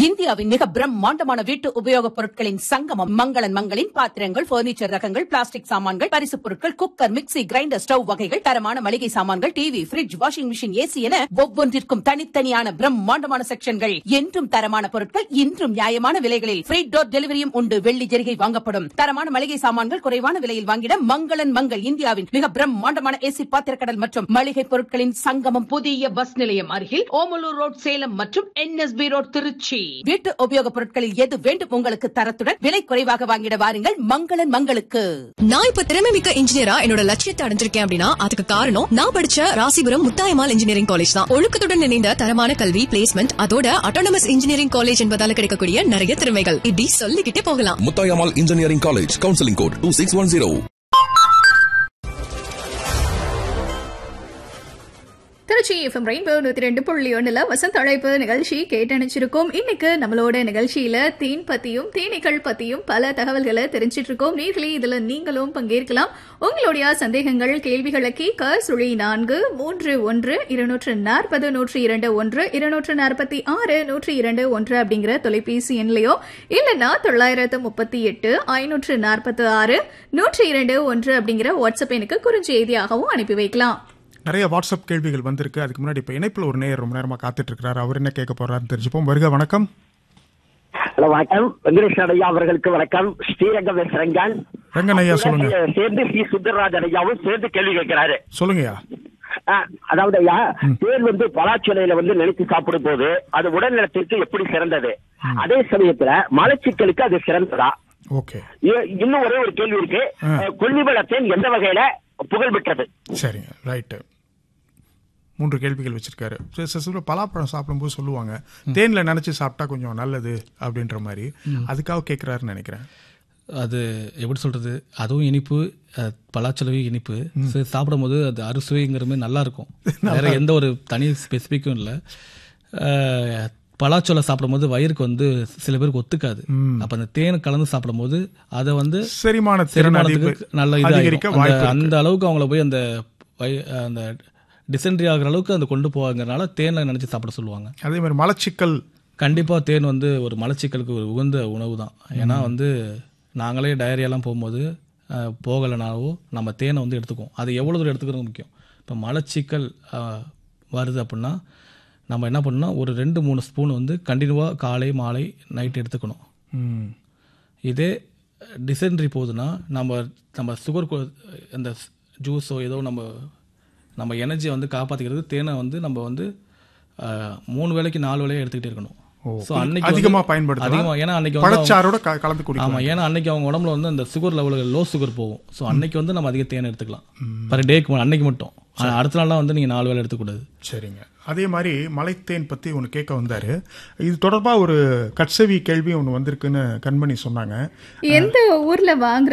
இந்தியாவின் மிக பிரம்மாண்டமான வீட்டு உபயோகப் பொருட்களின் சங்கமம் மங்களன் மங்களின் பாத்திரங்கள் பர்னிச்சர் ரகங்கள் பிளாஸ்டிக் சாமான்கள் பரிசுப் பொருட்கள் குக்கர் மிக்ஸி கிரைண்டர் ஸ்டவ் வகைகள் தரமான மளிகை சாமான்கள் TV fridge washing machine AC என ஒவ்வொன்றிற்கும் தனித்தனியான பிரம்மாண்டமான செக்ஷன்கள் என்றும் தரமான பொருட்கள் இன்றும் நியாயமான விலைகளில் ஃப்ரீ டோர் டெலிவரியும் உண்டு வெள்ளி ஜெரிகை வாங்கப்படும் தரமான மளிகை சாமான்கள் குறைவான விலையில் வாங்கிட மங்களன் மங்கள் இந்தியாவின் மிக பிரம்மாண்டமான ஏசி பாத்திரக்கடல் மற்றும் மளிகை பொருட்களின் சங்கமம் புதிய பஸ் நிலையம் அருகில் ஓமலூர் ரோட் சேலம் மற்றும் என்எஸ்பி ரோட் திருச்சி வீட்டு உபயோகப் பொருட்களில் எது வேண்டும் உங்களுக்கு தரத்துடன் விலை குறைவாக வாங்கிட வாருங்கள் மங்களன் மங்களுக்கு நான் இப்ப திறமை மிக்க இன்ஜினியரா என்னோட லட்சியத்தை அடைஞ்சிருக்கேன் அப்படின்னா அதுக்கு காரணம் நான் படிச்ச ராசிபுரம் முத்தாயமால் இன்ஜினியரிங் காலேஜ் தான் ஒழுக்கத்துடன் இணைந்த தரமான கல்வி பிளேஸ்மெண்ட் அதோட அட்டானமஸ் இன்ஜினியரிங் காலேஜ் என்பதால கிடைக்கக்கூடிய நிறைய திறமைகள் இப்படி சொல்லிக்கிட்டே போகலாம் Muthayammal engineering college counselling code two six one zero Trichy FM rainbow நூத்தி ரெண்டு புள்ளி ஒண்ணுல வசந்த அழைப்பு நிகழ்ச்சி கேட்டணிச்சிருக்கோம் இன்னைக்கு நம்மளோட நிகழ்ச்சியில தேன் பத்தியும் தேனீக்கள் பத்தியும் பல தகவல்களை தெரிஞ்சிட்டு இருக்கோம் நேர்களே இதுல நீங்களும் பங்கேற்கலாம் உங்களுடைய சந்தேகங்கள் கேள்விகளை கேட்க சுழி நான்கு மூன்று ஒன்று இருநூற்று நாற்பது நூற்றி இரண்டு ஒன்று இருநூற்று நாற்பத்தி ஆறு நூற்றி இரண்டு ஒன்று அப்படிங்கிற தொலைபேசி எண்லையோ இல்லைன்னா தொள்ளாயிரத்து முப்பத்தி எட்டு ஐநூற்று நாற்பத்தி ஆறு நூற்றி இரண்டு ஒன்று அப்படிங்கிற வாட்ஸ்அப் எனக்கு குறுஞ்செய்தியாகவும் அனுப்பி வைக்கலாம் நிறைய வாட்ஸ்அப் கேள்விகள் வந்திருக்கு அதுக்கு முன்னாடி இப்போ இணைப்பில் ஒரு நேயர் ரொம்ப நேரமாக காத்துட்டு இருக்கிறார் அவர் என்ன கேட்க போறாருன்னு தெரிஞ்சுப்போம் வருக வணக்கம் ஹலோ வணக்கம் வெங்கடேஸ்வர ஐயா அவர்களுக்கு வணக்கம் ஸ்ரீரங்கம் ரங்கன் ரங்கன் ஐயா சொல்லுங்க சேர்ந்து ஸ்ரீ சுந்தரராஜன் ஐயாவும் சேர்ந்து கேள்வி கேட்கிறாரு சொல்லுங்கய்யா ஆ, அதாவது ஐயா தேன் வந்து பலாச்சொலையில வந்து நினைத்து சாப்பிடும் போது அது உடல் நலத்திற்கு எப்படி சிறந்தது அதே சமயத்துல மலச்சிக்கலுக்கு அது சிறந்ததா ஓகே இ- இன்னும் ஒரே ஒரு கேள்வி இருக்கு ஆ. அஹ், கொல்லிமலை தேன் எந்த வகையில புகழ் பெற்றது சரிங்க ரைட்டு மூன்று கேள்விகள் வச்சிருக்காரு சரி, சில சில பலாப்பழம் சாப்பிடும்போது சொல்லுவாங்க தேன்ல நினைச்சு சாப்பிட்டா கொஞ்சம் நல்லது அப்படின்ற மாதிரி அதுக்காக கேட்கிறாருன்னு நினைக்கிறேன் அது எப்படி சொல்றது அதுவும் இனிப்பு அஹ், பலாச்சலவையும் இனிப்பு சரி, சாப்பிடும்போது அது அறுசுவைங்கிற மாதிரி நல்லா இருக்கும் வேற எந்த ஒரு தனி ஸ்பெசிஃபிக்கும் இல்லை பலாச்சோலை சாப்பிடும்போது வயிறுக்கு வந்து சில பேருக்கு ஒத்துக்காது அப்ப அந்த தேன் கலந்து சாப்பிடும்போது அதை வந்து செரிமான திறன் செரிமானத்துக்கு அதிக- நல்ல அதிகரிக்க இதாகும் வாய்ப்பு அந்த- அந்த அளவுக்கு அவங்கள போய் அந்த வய- அந்த டிசென்ட்ரி ஆகுற அளவுக்கு அந்த கொண்டு போவாங்கறனால தேனை நினைச்சு சாப்பிட சொல்லுவாங்க அதே மாதிரி மலச்சிக்கல் கண்டிப்பா தேன் வந்து ஒரு மலச்சிக்கலுக்கு ஒரு உகந்த உணவு தான் ஏன்னா வந்து நாங்களே டயரியாலாம் போகும்போது அஹ், போகலைனாவோ நம்ம தேனை வந்து எடுத்துக்குவோம் அது எவ்வளோ தூரம் எடுத்துக்கிறது முக்கியம் இப்போ மலச்சிக்கல் அஹ், வருது அப்படின்னா நம்ம என்ன பண்ணணும் ஒரு ரெண்டு மூணு ஸ்பூன் வந்து கண்டினியூவாக காலை மாலை நைட் எடுத்துக்கணும் ம். இதே டிசென்ட்ரி போகுதுன்னா நம்ம நம்ம சுகர் இந்த ஜூஸோ ஏதோ நம்ம நம்ம எனர்ஜியை வந்து காப்பாற்றிக்கிறது தேனை வந்து நம்ம வந்து அஹ், மூணு வேளைக்கு நாலு வேளையை எடுத்துக்கிட்டே இருக்கணும் ஓ, ஸோ அன்னைக்கு வந்து- அதிகமா பயன்படுத்தலாம். அதிகமா ஏன்னா அன்னைக்கு வந்து அவங்க- பழச்சாரோட க- கலந்து குடிக்கலாம் ஆமா ஏன்னா அன்னைக்கு அவங்க உடம்புல வந்து அந்த சுகர் லெவலுக்கு லோ சுகர் போகும் ஸோ அன்னைக்கு வந்து நம்ம அதிக தேன் எடுத்துக்கலாம் பர் டேக்கு அன்னைக்கு மட்டும் ஆனா அடுத்த நாள்லாம் வந்து நீங்க நாலு வேளை எடுத்துக்கூடாது சரிங்க அதே மாதிரி மலைத்தேன் பத்தி ஒன்று கேட்க வந்தாரு இது தொடர்பா ஒரு கட்சவி கேள்வி ஒன்று வந்திருக்குன்னு கண்மணி சொன்னாங்க எந்த ஊர்ல வாங்குற